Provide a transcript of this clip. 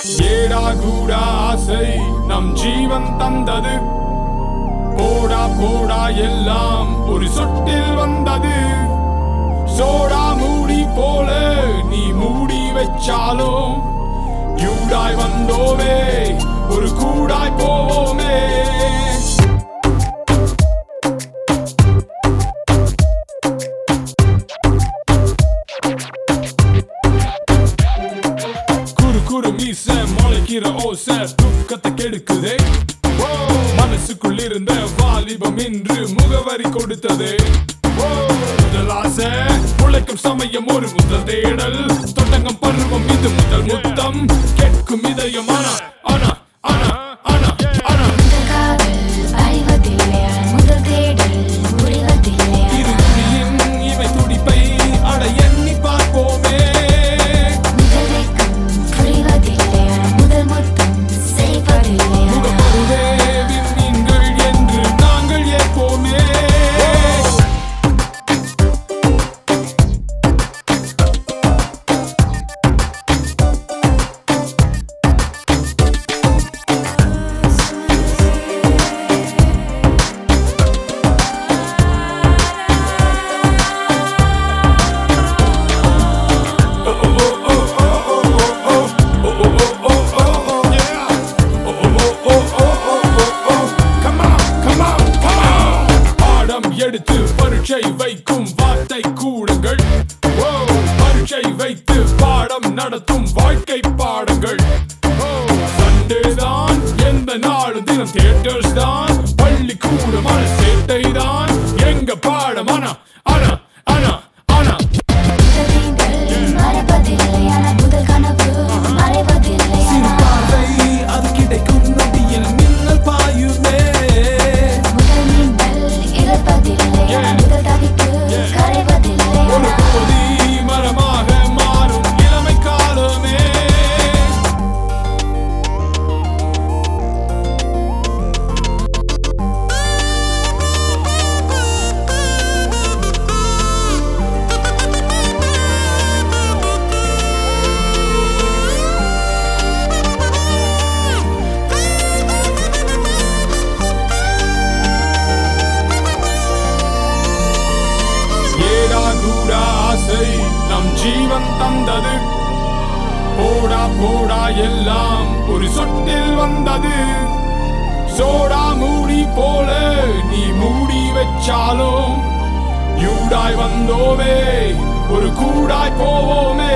ஏடா கூடா ஆசை நம் ஜீவன் தந்தது போடா போடா எல்லாம் ஒரு சொட்டில் வந்தது சோடா மூடி போல நீ மூடி வச்சாலும் யூடாய் வந்தோமே ஒரு கூடாய் போவோமே குறு குறு மீச முளைக்கிற ஓச தூக்கத்தை கெடுக்குதே ஓ, மனசுக்குள் இருந்த வாலிபம் இன்று முகவரி கொடுத்ததே ஓ, முதல் ஆசை உழைக்கும் சமயம் ஒரு முதல் தேடல் தொட்டங்கம் பருவம் இது முதல் முத்தம் கேட்கும் இதயம் ஆனா ஆனா ஆனா ஆனா ஆனா முதல் காதல் அறிவதில்லையா முதல் தேடல் புரிவதில்லையா இருவிழியின் இவை துடிப்பை அட எண்ணி பார்ப்போமே முதல் வெட்கம் புரிவதில்லையா முதல் முத்தம் செய்வதில்லையா முகப்பருவே விண்மீன்கள் என்று நாங்கள் ஏற்போமே பாடம் எடுத்து பரீட்சை வைக்கும் வார்த்தை கூடுங்கள் ஓ, பரீட்சை வைத்து பாடம் நடத்தும் வாழ்க்கை பாடங்கள் ஓ, சண்டே தான் எந்த நாளும் தினம் தியேட்டர்ஸ் தான் பள்ளி கூடமான சேட்டை தான் எங்க பாடம் ஆனா ஆனா ஆனா ஆனா முதல் நீங்கள் மறப்பதில்லையா முதல் கனவு மறைவதில்லையா பார்வை அது கிடைக்கும் நொடியில் மின்னல் பாயுமே முதல் நீங்கள் இழப்பதில்லையா முதல் தவிப்பு ஒரு கரைவதில்லையா போதி மரமாக மாறும் இளமை காலமே ஏடா கூடா ஆசை நம் ஜீவன் தந்தது போடா போடா எல்லாம் ஒரு சொட்டில் வந்தது சோடா மூடி போல நீ மூடி வச்சாலும் யூடாய் வந்தோமே ஒரு கூடாய் போவோமே